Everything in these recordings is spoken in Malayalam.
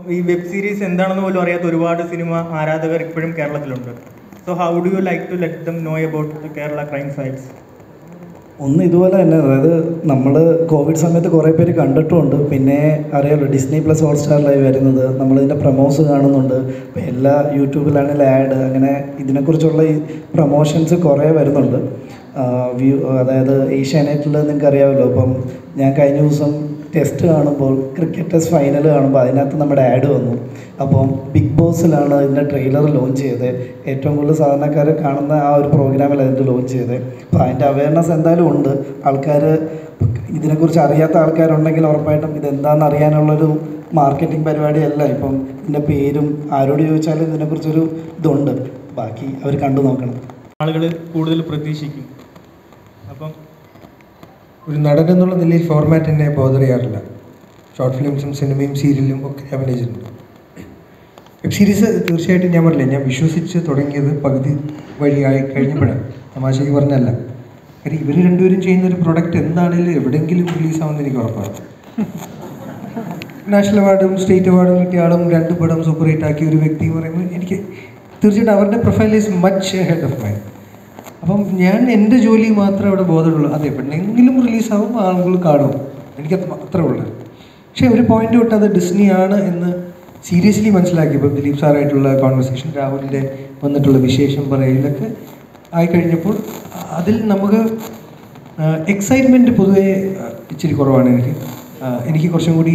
ഈ വെബ് സീരീസ് എന്താണെന്ന് പോലും അറിയാത്ത ഒരുപാട് സിനിമ ആരാധകർ ഇപ്പോഴും കേരളത്തിലുണ്ട് so how do you like to let them know about the Kerala crime files ഒന്ന് ഇതുപോലെ തന്നെ അതായത് നമ്മൾ കോവിഡ് സമയത്ത് കുറേ പേര് കണ്ടിട്ടുമുണ്ട് പിന്നെ അറിയാമല്ലോ ഡിസ്നി പ്ലസ് ഹോട്ട്സ്റ്റാറിലായി വരുന്നത് നമ്മളിതിൻ്റെ പ്രൊമോസ് കാണുന്നുണ്ട് ഇപ്പോൾ എല്ലാ യൂട്യൂബിലാണെങ്കിൽ ആഡ് അങ്ങനെ ഇതിനെക്കുറിച്ചുള്ള ഈ പ്രൊമോഷൻസ് കുറേ വരുന്നുണ്ട് വ്യൂ അതായത് ഏഷ്യാനെറ്റിൽ നിങ്ങൾക്ക് അറിയാമല്ലോ ഇപ്പം ഞാൻ കഴിഞ്ഞ ദിവസം ടെസ്റ്റ് കാണുമ്പോൾ ക്രിക്കറ്റ് ടെസ്റ്റ് ഫൈനൽ കാണുമ്പോൾ അതിനകത്ത് നമ്മുടെ ആഡ് വന്നു അപ്പം ബിഗ് ബോസിലാണ് ഇതിൻ്റെ ട്രെയിലർ ലോഞ്ച് ചെയ്തത് ഏറ്റവും കൂടുതൽ സാധാരണക്കാർ കാണുന്ന ആ ഒരു പ്രോഗ്രാമിൽ അതിൻ്റെ ലോഞ്ച് ചെയ്തത് അപ്പോൾ അതിൻ്റെ അവയർനെസ് എന്തായാലും ഉണ്ട് ആൾക്കാർ ഇതിനെക്കുറിച്ച് അറിയാത്ത ആൾക്കാരുണ്ടെങ്കിൽ ഉറപ്പായിട്ടും ഇതെന്താണെന്ന് അറിയാനുള്ളൊരു മാർക്കറ്റിംഗ് പരിപാടിയല്ല ഇപ്പം ഇതിൻ്റെ പേരും ആരോട് ചോദിച്ചാലും ഇതിനെക്കുറിച്ചൊരു ഇതുണ്ട് ബാക്കി അവർ കണ്ടു നോക്കണം ആളുകൾ കൂടുതൽ പ്രതീക്ഷിക്കും അപ്പം ഒരു നടൻ എന്നുള്ള നിലയിൽ ഫോർമാറ്റ് എന്നെ ബോധർ ചെയ്യാറില്ല ഷോർട്ട് ഫിലിംസും സിനിമയും സീരിയലും ഒക്കെ അഭിനയിച്ചിട്ടുണ്ട് വെബ് സീരീസ് തീർച്ചയായിട്ടും ഞാൻ പറഞ്ഞില്ല ഞാൻ വിശ്വസിച്ച് തുടങ്ങിയത് പകുതി വഴിയായി കഴിഞ്ഞപ്പോഴാണ് തമാശയ്ക്ക് പറഞ്ഞല്ല കാര്യം ഇവർ രണ്ടുപേരും ചെയ്യുന്ന ഒരു പ്രൊഡക്റ്റ് എന്താണെങ്കിലും എവിടെയെങ്കിലും റിലീസാവുമെന്ന് എനിക്ക് ഉറപ്പാണ് നാഷണൽ അവാർഡും സ്റ്റേറ്റ് അവാർഡും കിട്ടിയ ആളും രണ്ട് പടം സൂപ്പർ ഹിറ്റ് ആക്കിയ ഒരു വ്യക്തി എന്ന് പറയുമ്പോൾ എനിക്ക് തീർച്ചയായിട്ടും അവരുടെ profile is much head of my അപ്പം ഞാൻ എൻ്റെ ജോലി മാത്രമേ അവിടെ ബോധമുള്ളൂ അതെ എപ്പോഴെങ്കിലും റിലീസാവും ആളുകൾ കാണും എനിക്കത് അത്രേ ഉള്ളൂ പക്ഷേ ഒരു പോയിന്റ് തൊട്ട് അത് ഡിസ്നി ആണ് എന്ന് സീരിയസ്ലി മനസ്സിലാക്കി ഇപ്പോൾ ദിലീപ് സാറായിട്ടുള്ള കോൺവെർസേഷൻ രാഹുലിൻ്റെ വന്നിട്ടുള്ള വിശേഷം പറയലൊക്കെ ആയിക്കഴിഞ്ഞപ്പോൾ അതിൽ നമുക്ക് എക്സൈറ്റ്മെൻറ്റ് പൊതുവേ ആ, ഇച്ചിരി കുറവാണ് എനിക്ക് ആ, എനിക്ക് കുറച്ചും കൂടി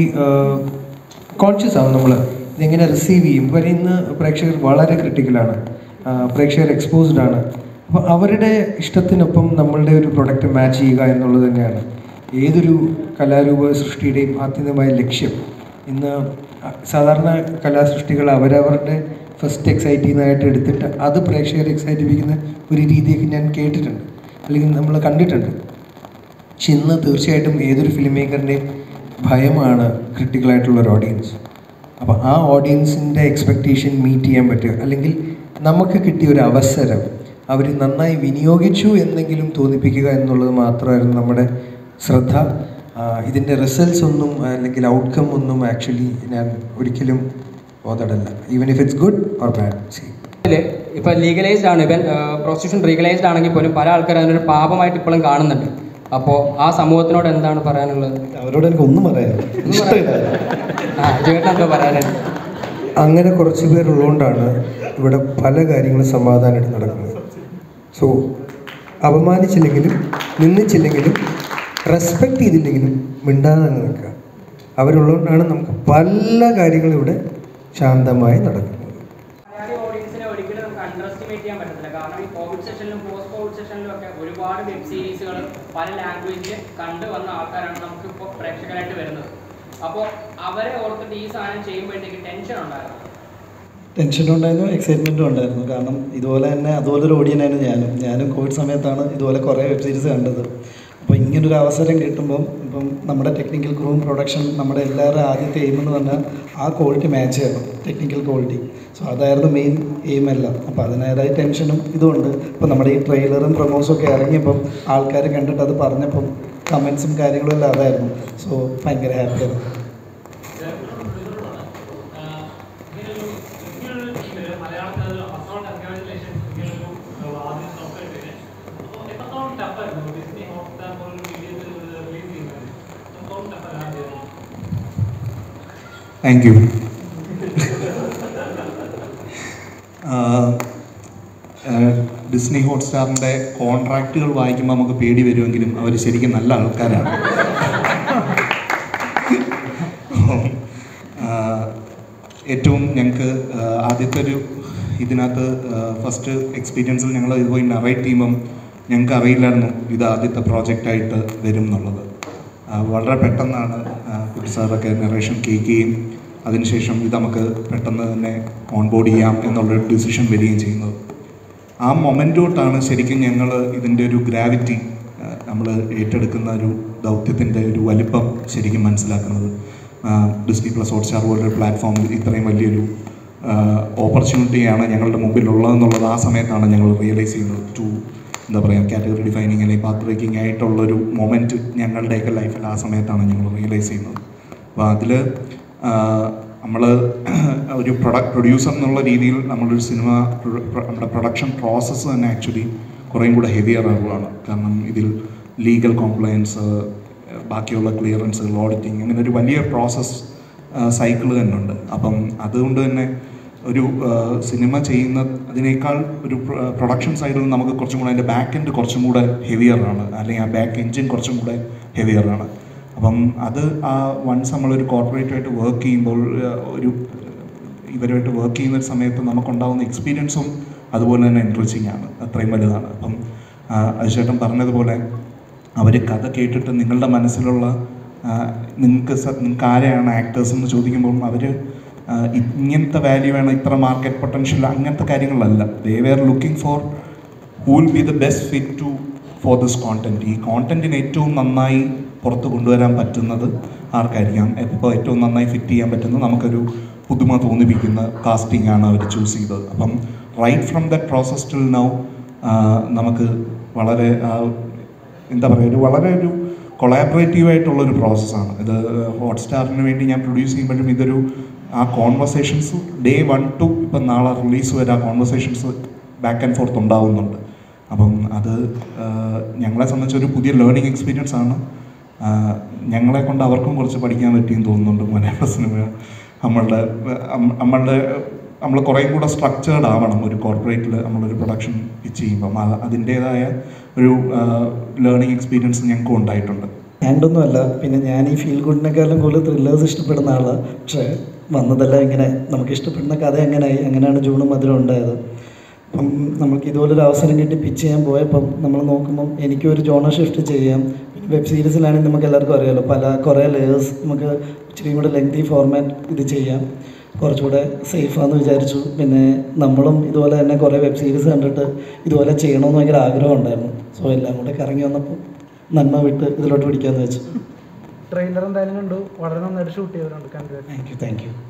കോൺഷ്യസ് ആവും നമ്മൾ ഇതെങ്ങനെ റിസീവ് ചെയ്യും കാര്യം ഇന്ന് പ്രേക്ഷകർ വളരെ ക്രിട്ടിക്കലാണ് പ്രേക്ഷകർ എക്സ്പോസ്ഡ് ആണ് അപ്പോൾ അവരുടെ ഇഷ്ടത്തിനൊപ്പം നമ്മളുടെ ഒരു പ്രൊഡക്റ്റ് മാച്ച് ചെയ്യുക എന്നുള്ളത് തന്നെയാണ് ഏതൊരു കലാരൂപ സൃഷ്ടിയുടെയും ആത്യന്തികമായ ലക്ഷ്യം ഇന്ന് സാധാരണ കലാസൃഷ്ടികൾ അവരവരുടെ ഫസ്റ്റ് എക്സൈറ്റിംഗ് എടുത്തിട്ട് അത് പ്രേക്ഷകരെ എക്സൈറ്റ് ചെയ്യിപ്പിക്കുന്ന ഒരു രീതിയൊക്കെ ഞാൻ കേട്ടിട്ടുണ്ട് അല്ലെങ്കിൽ നമ്മൾ കണ്ടിട്ടുണ്ട് പക്ഷെ ഇന്ന് തീർച്ചയായിട്ടും ഏതൊരു ഫിലിം മേക്കറിൻ്റെയും ഭയമാണ് ക്രിട്ടിക്കലായിട്ടുള്ള ഒരു ഓഡിയൻസ് അപ്പോൾ ആ ഓഡിയൻസിൻ്റെ എക്സ്പെക്റ്റേഷൻ മീറ്റ് ചെയ്യാൻ പറ്റുക അല്ലെങ്കിൽ നമുക്ക് കിട്ടിയ ഒരു അവസരം അവർ നന്നായി വിനിയോഗിച്ചു എന്നെങ്കിലും തോന്നിപ്പിക്കുക എന്നുള്ളത് മാത്രമായിരുന്നു നമ്മുടെ ശ്രദ്ധ ഇതിൻ്റെ റിസൾട്ട്സ് ഒന്നും അല്ലെങ്കിൽ ഔട്ട്കം ഒന്നും ആക്ച്വലി ഞാൻ ഒരിക്കലും ബോധടല്ല even if it's good or bad സി ഇതില് ഇപ്പൊ ലീഗലൈസ്ഡ് ആണ് ഇവൻ പ്രോസ്റ്റിറ്റ്യൂഷൻ ലീഗലൈസ്ഡ് ആണെങ്കിൽ പോലും പല ആൾക്കാരും അതിനൊരു പാപമായിട്ട് ഇപ്പോഴും കാണുന്നുണ്ട് അപ്പോൾ ആ സമൂഹത്തിനോട് എന്താണ് പറയാനുള്ളത് അവരോട് എനിക്ക് ഒന്നും പറയാനില്ല ഇഷ്ടമില്ല ആ ചേട്ടൻ എന്താ പറയാനുണ്ട് അങ്ങനെ കുറച്ച് പേരുള്ളതുകൊണ്ടാണ് ഇവിടെ പല കാര്യങ്ങളും സമാധാനമായിട്ട് നടക്കുന്നത് സോ അപമാനിച്ചില്ലെങ്കിലും നിന്ദിച്ചില്ലെങ്കിലും റെസ്പെക്റ്റ് ചെയ്തില്ലെങ്കിലും മിണ്ടാതെ അങ്ങ് നിൽക്കുക അവരുള്ളതുകൊണ്ടാണ് നമുക്ക് പല കാര്യങ്ങളും ഇവിടെ ശാന്തമായി നടക്കുന്നത് മലയാളി ഓഡിയൻസിനെ ഒരിക്കലും നമുക്ക് അണ്ടർ എസ്റ്റിമേറ്റ് ചെയ്യാൻ പറ്റത്തില്ല കാരണം ഈ കോവിഡ് സെഷനിലും പോസ്റ്റ് കോവിഡ് സെഷനിലും ഒക്കെ ഒരുപാട് വെബ് സീരീസുകൾ പല ലാംഗ്വേജിൽ കണ്ടു വന്ന ആൾക്കാരാണ് നമുക്ക് ഇപ്പോൾ പ്രേക്ഷകരായിട്ട് വരുന്നത് അപ്പോൾ അവരെ ഓർത്തിട്ട് ഈ സാധനം ചെയ്യുമ്പോഴത്തേക്ക് ടെൻഷൻ ഉണ്ടായിരുന്നു ടെൻഷനും ഉണ്ടായിരുന്നു എക്സൈറ്റ്മെൻറ്റും ഉണ്ടായിരുന്നു കാരണം ഇതുപോലെ തന്നെ അതുപോലെ ഒരു ഓഡിയനായിരുന്നു ഞാനും ഞാനും കോവിഡ് സമയത്താണ് ഇതുപോലെ കുറേ വെബ് സീരീസ് കണ്ടത് അപ്പോൾ ഇങ്ങനൊരു അവസരം കിട്ടുമ്പം ഇപ്പം നമ്മുടെ ടെക്നിക്കൽ ക്രൂവും പ്രൊഡക്ഷൻ നമ്മുടെ എല്ലാവരുടെ ആദ്യത്തെ എയിം എന്ന് പറഞ്ഞാൽ ആ ക്വാളിറ്റി മാച്ച് ചെയ്യണം ടെക്നിക്കൽ ക്വാളിറ്റി സോ അതായിരുന്നു മെയിൻ എയിം എല്ലാം അപ്പോൾ അതിനേതായ ടെൻഷനും ഇതുമുണ്ട് ഇപ്പോൾ നമ്മുടെ ഈ ട്രെയിലറും പ്രൊമോസും ഒക്കെ ഇറങ്ങിയപ്പം ആൾക്കാർ കണ്ടിട്ട് അത് പറഞ്ഞപ്പം കമൻസും കാര്യങ്ങളും എല്ലാം അതായിരുന്നു സോ ഭയങ്കര ഹാപ്പിയായിരുന്നു താങ്ക് യു ഡിസ്നി ഹോട്ട്സ്റ്റാറിൻ്റെ കോൺട്രാക്റ്റുകൾ വായിക്കുമ്പോൾ നമുക്ക് പേടി വരുമെങ്കിലും അവർ ശരിക്കും നല്ല ആൾക്കാരാണ് ആഹ് ഏറ്റവും ഞങ്ങൾക്ക് ആദ്യത്തെ ഒരു ഇതിനകത്ത് ഫസ്റ്റ് എക്സ്പീരിയൻസിൽ ഞങ്ങൾ ഇത് പോയി നറേറ്റ് ചെയ്യുമ്പം ഞങ്ങൾക്ക് അറിയില്ലായിരുന്നു ഇത് ആദ്യത്തെ പ്രോജക്റ്റായിട്ട് വരും എന്നുള്ളത് ആഹ് വളരെ പെട്ടെന്നാണ് ആഹ് കുട്ടി സാറൊക്കെ നറേഷൻ കേൾക്കുകയും അതിനുശേഷം ഇത് നമുക്ക് പെട്ടെന്ന് തന്നെ ഓൺബോർഡ് ചെയ്യാം എന്നുള്ളൊരു ഡിസിഷൻ വരികയും ചെയ്യുന്നത് ആ മൊമെൻ്റ് തൊട്ടാണ് ശരിക്കും ഞങ്ങൾ ഇതിൻ്റെ ഒരു ഗ്രാവിറ്റി നമ്മൾ ഏറ്റെടുക്കുന്ന ഒരു ദൗത്യത്തിൻ്റെ ഒരു വലിപ്പം ശരിക്കും മനസ്സിലാക്കുന്നത് ഡിസ്നി പ്ലസ് ഹോട്ട്സ്റ്റാർ പോലൊരു പ്ലാറ്റ്ഫോമിൽ ഇത്രയും വലിയൊരു ഓപ്പർച്യൂണിറ്റിയാണ് ഞങ്ങളുടെ മുമ്പിലുള്ളതെന്നുള്ളത് ആ സമയത്താണ് ഞങ്ങൾ റിയലൈസ് ചെയ്യുന്നത് ടു എന്താ പറയുക കാറ്റഗറി ഡിഫൈനിങ് അല്ലെങ്കിൽ പാത്ത് ബ്രേക്കിംഗ് ആയിട്ടുള്ളൊരു മൊമെൻറ്റ് ഞങ്ങളുടെയൊക്കെ ലൈഫിൽ ആ സമയത്താണ് ഞങ്ങൾ റിയലൈസ് ചെയ്യുന്നത് അപ്പോൾ അതിൽ നമ്മൾ ഒരു പ്രൊഡക്റ്റ് പ്രൊഡ്യൂസർ എന്നുള്ള രീതിയിൽ നമ്മളൊരു സിനിമ പ്രൊ- പ്രൊ- നമ്മുടെ പ്രൊഡക്ഷൻ പ്രോസസ്സ് തന്നെ ആക്ച്വലി കുറേയും കൂടെ ഹെവിയർ ആവുകയാണ് കാരണം ഇതിൽ ലീഗൽ കോംപ്ലയൻസ് ബാക്കിയുള്ള ക്ലിയറൻസുകൾ ഓഡിറ്റിംഗ് അങ്ങനെ ഒരു വലിയ പ്രോസസ്സ് സൈക്കിൾ തന്നെ ഉണ്ട് അപ്പം അതുകൊണ്ട് തന്നെ ഒരു ആ, സിനിമ ചെയ്യുന്ന അതിനേക്കാൾ ഒരു പ്രൊഡക്ഷൻ സൈഡിൽ നമുക്ക് കുറച്ചും കൂടെ അതിൻ്റെ ബാക്ക് എൻഡ് കുറച്ചും കൂടെ ഹെവിയർ ആണ് അല്ലെങ്കിൽ ആ ബാക്ക് എൻജിൻ കുറച്ചും കൂടെ ഹെവിയർ ആണ് അപ്പം അത് ആ വൺസ് നമ്മളൊരു കോർപ്പറേറ്റുമായിട്ട് വർക്ക് ചെയ്യുമ്പോൾ ആ, ഒരു ഇവരുമായിട്ട് വർക്ക് ചെയ്യുന്ന ഒരു സമയത്ത് നമുക്കുണ്ടാകുന്ന എക്സ്പീരിയൻസും അതുപോലെ തന്നെ എൻറിച്ചിങ് ആണ് അത്രയും വലുതാണ് അപ്പം ആ, അജിചേട്ടൻ പറഞ്ഞതുപോലെ അവർ കഥ കേട്ടിട്ട് നിങ്ങളുടെ മനസ്സിലുള്ള നിങ്ങൾക്ക് നിങ്ങൾക്ക് ആരെയാണ് ആക്ടേഴ്സ് എന്ന് ചോദിക്കുമ്പോൾ അവർ ഇങ്ങനത്തെ വാല്യൂ വേണം ഇത്ര മാർക്കറ്റ് പൊട്ടൻഷ്യൽ അങ്ങനത്തെ കാര്യങ്ങളല്ല they were looking for who will be the best fit to for this content ഈ കോണ്ടന്റിന് ഏറ്റവും നന്നായി പുറത്ത് കൊണ്ടുവരാൻ പറ്റുന്നത് ആർക്കായിരിക്കാം ഇപ്പോൾ ഏറ്റവും നന്നായി ഫിറ്റ് ചെയ്യാൻ പറ്റുന്നത് നമുക്കൊരു പുതുമ തോന്നിപ്പിക്കുന്ന കാസ്റ്റിംഗ് ആണ് അവർ ചൂസ് ചെയ്തത് അപ്പം right from that process till now നമുക്ക് വളരെ ആ, എന്താ പറയുക ഒരു വളരെ ഒരു കൊളാബറേറ്റീവ് ആയിട്ടുള്ള ഒരു പ്രോസസ്സാണ് ഇത് ഹോട്ട്സ്റ്റാറിന് വേണ്ടി ഞാൻ പ്രൊഡ്യൂസ് ചെയ്യുമ്പോഴും ഇതൊരു ആ കോൺവെർസേഷൻസ് ഡേ വൺ ടു ഇപ്പം നാളെ റിലീസ് വരെ ആ കോൺവെർസേഷൻസ് ബാക്ക് ആൻഡ് ഫോർത്ത് ഉണ്ടാവുന്നുണ്ട് അപ്പം അത് ആ, ഞങ്ങളെ സംബന്ധിച്ച് ഒരു പുതിയ ലേണിംഗ് എക്സ്പീരിയൻസ് ആണ് ആ, ഞങ്ങളെ കൊണ്ട് അവർക്കും കുറച്ച് പഠിക്കാൻ പറ്റിയെന്ന് തോന്നുന്നുണ്ട് മലയാള സിനിമ നമ്മളുടെ അം- നമ്മളുടെ നമ്മൾ കുറേയും കൂടെ സ്ട്രക്ചേർഡ് ആവണം ഒരു കോർപ്പറേറ്റിൽ നമ്മളൊരു പ്രൊഡക്ഷൻ പിച്ച് ചെയ്യുമ്പം ആ- അതിൻ്റേതായ ഒരു ലേണിംഗ് എക്സ്പീരിയൻസ് ഞങ്ങൾക്കും ഉണ്ടായിട്ടുണ്ട് ആൻഡൊന്നുമല്ല പിന്നെ ഞാൻ ഈ ഫീൽ ഗുഡിനെക്കാളും കൂടുതൽ ത്രില്ലേഴ്സ് ഇഷ്ടപ്പെടുന്ന ആളാണ് പക്ഷേ വന്നതെല്ലാം ഇങ്ങനെ നമുക്ക് ഇഷ്ടപ്പെടുന്ന കഥ എങ്ങനെയായി അങ്ങനെയാണ് ജൂണും മധുരം ഉണ്ടായത് അപ്പം നമുക്ക് ഇതുപോലൊരു അവസരം കിട്ടി പിച്ച് ചെയ്യാൻ പോയപ്പം നമ്മൾ നോക്കുമ്പം എനിക്കൊരു ജോണർ ഷിഫ്റ്റ് ചെയ്യാം പിന്നെ വെബ് സീരീസിലാണെങ്കിൽ നമുക്ക് എല്ലാവർക്കും അറിയാമല്ലോ പല കുറേ ലേയേഴ്സ് നമുക്ക് ഇച്ചിരി കൂടെ ലെങ്തി ഫോർമാറ്റ് ഇത് ചെയ്യാം കുറച്ചുകൂടെ സേഫാന്ന് വിചാരിച്ചു പിന്നെ നമ്മളും ഇതുപോലെ തന്നെ കുറേ വെബ് സീരീസ് കണ്ടിട്ട് ഇതുപോലെ ചെയ്യണമെന്ന് ഭയങ്കര ആഗ്രഹം ഉണ്ടായിരുന്നു സോ എല്ലാം കൂടെ കറങ്ങി വന്നപ്പോൾ നന്മ വിട്ട് ഇതിലോട്ട് പിടിക്കാമെന്ന് വെച്ചു ട്രെയിലർ എന്തായാലും കണ്ടു വളരെ നന്നായിട്ട് ഷൂട്ട് ചെയ്തിട്ടുണ്ട് കണ്ടു താങ്ക് യു താങ്ക് യു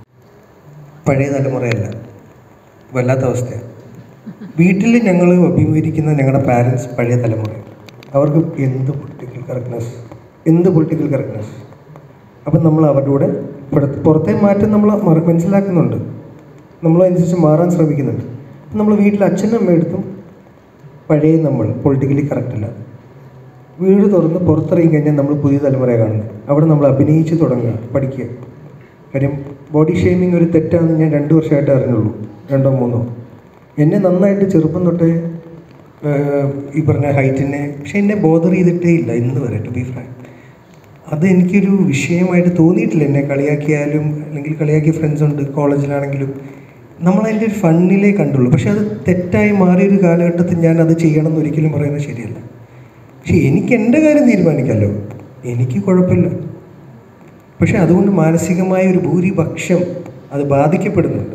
പഴയ തലമുറയല്ല വല്ലാത്ത അവസ്ഥയാണ് വീട്ടിൽ ഞങ്ങൾ അഭിമുഖീകരിക്കുന്ന ഞങ്ങളുടെ പാരൻസ് പഴയ തലമുറ അവർക്ക് എന്ത് പൊളിറ്റിക്കൽ കറക്റ്റ്നെസ് എന്ത് പൊളിറ്റിക്കൽ കറക്റ്റ്നെസ് അപ്പം നമ്മൾ അവരുടെ കൂടെ പുറത്ത് പുറത്തെ മാറ്റം നമ്മൾ മറ- മനസ്സിലാക്കുന്നുണ്ട് നമ്മളനുസരിച്ച് മാറാൻ ശ്രമിക്കുന്നുണ്ട് നമ്മൾ വീട്ടിൽ അച്ഛനും അമ്മയെടുത്തും പഴയ നമ്മൾ പൊളിറ്റിക്കലി കറക്റ്റല്ല വീട് തുറന്ന് പുറത്തിറങ്ങി കഴിഞ്ഞാൽ നമ്മൾ പുതിയ തലമുറയെ കാണുന്നത് അവിടെ നമ്മൾ അഭിനയിച്ച് തുടങ്ങുക പഠിക്കുക കാര്യം ബോഡി ഷേമിങ് ഒരു തെറ്റാണെന്ന് ഞാൻ രണ്ട് വർഷമായിട്ട് അറിഞ്ഞുള്ളൂ രണ്ടോ മൂന്നോ എന്നെ നന്നായിട്ട് ചെറുപ്പം തൊട്ടേ ഏഹ്, ഈ പറഞ്ഞ ഹൈറ്റിനെ പക്ഷെ എന്നെ ബോധർ ചെയ്തിട്ടേ ഇല്ല ഇന്ന് വരെ ടു ബി ഫ്രാങ്ക് അത് എനിക്കൊരു വിഷയമായിട്ട് തോന്നിയിട്ടില്ല എന്നെ കളിയാക്കിയാലും അല്ലെങ്കിൽ കളിയാക്കിയ ഫ്രണ്ട്സ് ഉണ്ട് കോളേജിലാണെങ്കിലും നമ്മൾ അതിൻ്റെ ഒരു ഫണ്ണിലേ കണ്ടുള്ളൂ പക്ഷെ അത് തെറ്റായി മാറിയൊരു കാലഘട്ടത്തിൽ ഞാൻ അത് ചെയ്യണം എന്ന് ഒരിക്കലും പറയുന്നത് ശരിയല്ല പക്ഷെ എനിക്ക് എൻ്റെ കാര്യം തീരുമാനിക്കാമല്ലോ എനിക്ക് കുഴപ്പമില്ല പക്ഷെ അതുകൊണ്ട് മാനസികമായ ഒരു ഭൂരിപക്ഷം അത് ബാധിക്കപ്പെടുന്നുണ്ട്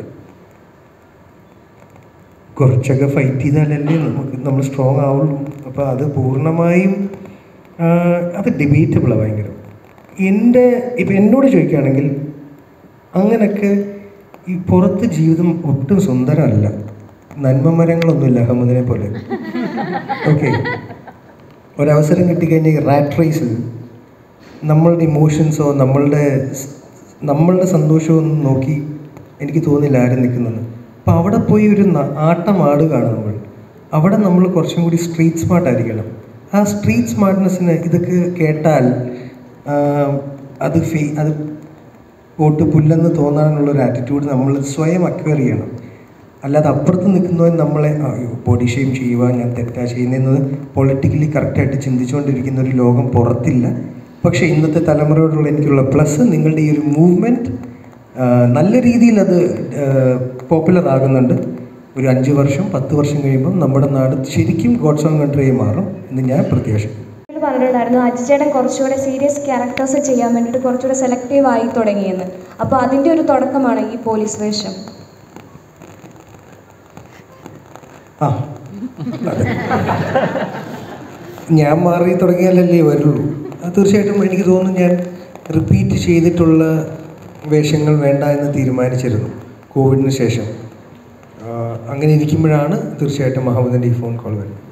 കുറച്ചൊക്കെ ഫൈറ്റ് ചെയ്താലല്ലേ നമുക്ക് നമ്മൾ സ്ട്രോങ് ആവുള്ളൂ അപ്പോൾ അത് പൂർണ്ണമായും ആ, അത് ഡിബേറ്റബിളാണ് ഭയങ്കര എൻ്റെ ഇപ്പം എന്നോട് ചോദിക്കുകയാണെങ്കിൽ അങ്ങനെയൊക്കെ ഈ പുറത്ത് ജീവിതം ഒട്ടും സുന്ദരമല്ല നന്മ മരങ്ങളൊന്നുമില്ല അഹമ്മദിനെ പോലെ ഓക്കെ ഒരവസരം കിട്ടിക്കഴിഞ്ഞാൽ ഈ റാറ്റ് റേസിൽ നമ്മളുടെ ഇമോഷൻസോ നമ്മളുടെ സ്- നമ്മളുടെ സന്തോഷമോ ഒന്നും നോക്കി എനിക്ക് തോന്നില്ല ആരും നിൽക്കുന്നത് അപ്പോൾ അവിടെ പോയി ഒരു ന- ആട്ടം ആടുകയാണ് നമ്മൾ അവിടെ നമ്മൾ കുറച്ചും കൂടി സ്ട്രീറ്റ് സ്മാർട്ട് ആയിരിക്കണം ആ സ്ട്രീറ്റ് സ്മാർട്ട്നെസ്സിന് ഇതൊക്കെ കേട്ടാൽ ആ, അത് ഫീ അത് പോട്ട് പുല്ലെന്ന് തോന്നാനുള്ള ഒരു ആറ്റിറ്റ്യൂഡ് നമ്മൾ സ്വയം അക്വയർ ചെയ്യണം അല്ലാതെ അപ്പുറത്ത് നിൽക്കുന്നവൻ നമ്മളെ അയ്യോ ബോഡി ഷെയിം ചെയ്യുക ഞാൻ തെറ്റാ ചെയ്യുന്നത് പൊളിറ്റിക്കലി കറക്റ്റായിട്ട് ചിന്തിച്ചുകൊണ്ടിരിക്കുന്ന ഒരു ലോകം പുറത്തില്ല പക്ഷേ ഇന്നത്തെ തലമുറയോടുള്ള എനിക്കുള്ള പ്ലസ് നിങ്ങളുടെ ഈ ഒരു മൂവ്മെൻറ്റ് നല്ല രീതിയിൽ അത് പോപ്പുലർ ആകുന്നുണ്ട് ഒരു അഞ്ച് വർഷം പത്ത് വർഷം കഴിയുമ്പം നമ്മുടെ നാട് ശരിക്കും ഗോഡ്സ് ഓൺ കൺട്രിയായി മാറും എന്ന് ഞാൻ പ്രത്യാശിക്കുന്നു ഇതിൽ പറഞ്ഞിട്ടുണ്ടായിരുന്നു അജിച്ചേട്ടൻ കുറച്ചുകൂടെ സീരിയസ് ക്യാരക്ടേഴ്സ് ചെയ്യാൻ വേണ്ടിയിട്ട് കുറച്ചുകൂടെ സെലക്റ്റീവ് ആയി തുടങ്ങിയെന്ന് അപ്പോൾ അതിൻ്റെ ഒരു തുടക്കമാണ് ഈ പോലീസ് വേഷം ആ അതെ ഞാൻ മാറി തുടങ്ങിയാലല്ലേ വരുള്ളൂ അത് തീർച്ചയായിട്ടും എനിക്ക് തോന്നുന്നു ഞാൻ റിപ്പീറ്റ് ചെയ്തിട്ടുള്ള വേഷങ്ങൾ വേണ്ട എന്ന് തീരുമാനിച്ചിരുന്നു കോവിഡിന് ശേഷം ആ, അങ്ങനെ ഇരിക്കുമ്പോഴാണ് തീർച്ചയായിട്ടും മഹമ്മദിൻ്റെ ഈ ഫോൺ കോൾ വരുന്നത്